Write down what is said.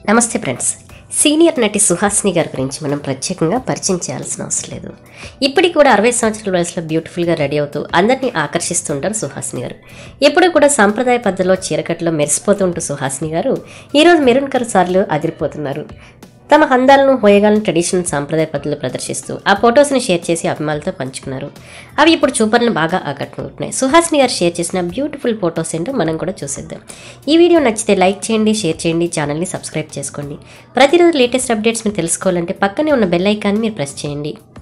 నమస్తే friends senior నటి సుహాసిని గారి గురించి మనం ప్రత్యేకంగా పరిచయం చేయాల్సిన అవసరం లేదు ఇప్పటికి కూడా అరవై సంవత్సరాల వయసులో బ్యూటిఫుల్గా రెడీ అవుతూ అందరినీ ఆకర్షిస్తుంటారు సుహాసిని గారు ఎప్పుడు కూడా సాంప్రదాయ పద్ధతిలో చీరకట్లో మెరిసిపోతుంటూ సుహాసిని గారు ఈరోజు మెరూన్ కలర్ సార్లు అదిరిపోతున్నారు తమ అందాలను హోయగాలను ట్రెడిషనల్ సాంప్రదాయ పద్ధతులు ప్రదర్శిస్తూ ఆ ఫొటోస్ని షేర్ చేసి అభిమానులతో పంచుకున్నారు అవి ఇప్పుడు చూపర్లను బాగా ఆకట్టుకుంటున్నాయి సుహాసిని గారు షేర్ చేసిన బ్యూటిఫుల్ ఫొటోస్ ఏంటో మనం కూడా చూసేద్దాం ఈ వీడియో నచ్చితే లైక్ చేయండి షేర్ చేయండి ఛానల్ని సబ్స్క్రైబ్ చేసుకోండి ప్రతిరోజు లేటెస్ట్ అప్డేట్స్ మీరు తెలుసుకోవాలంటే పక్కనే ఉన్న బెల్ ఐకాన్ని మీరు ప్రెస్ చేయండి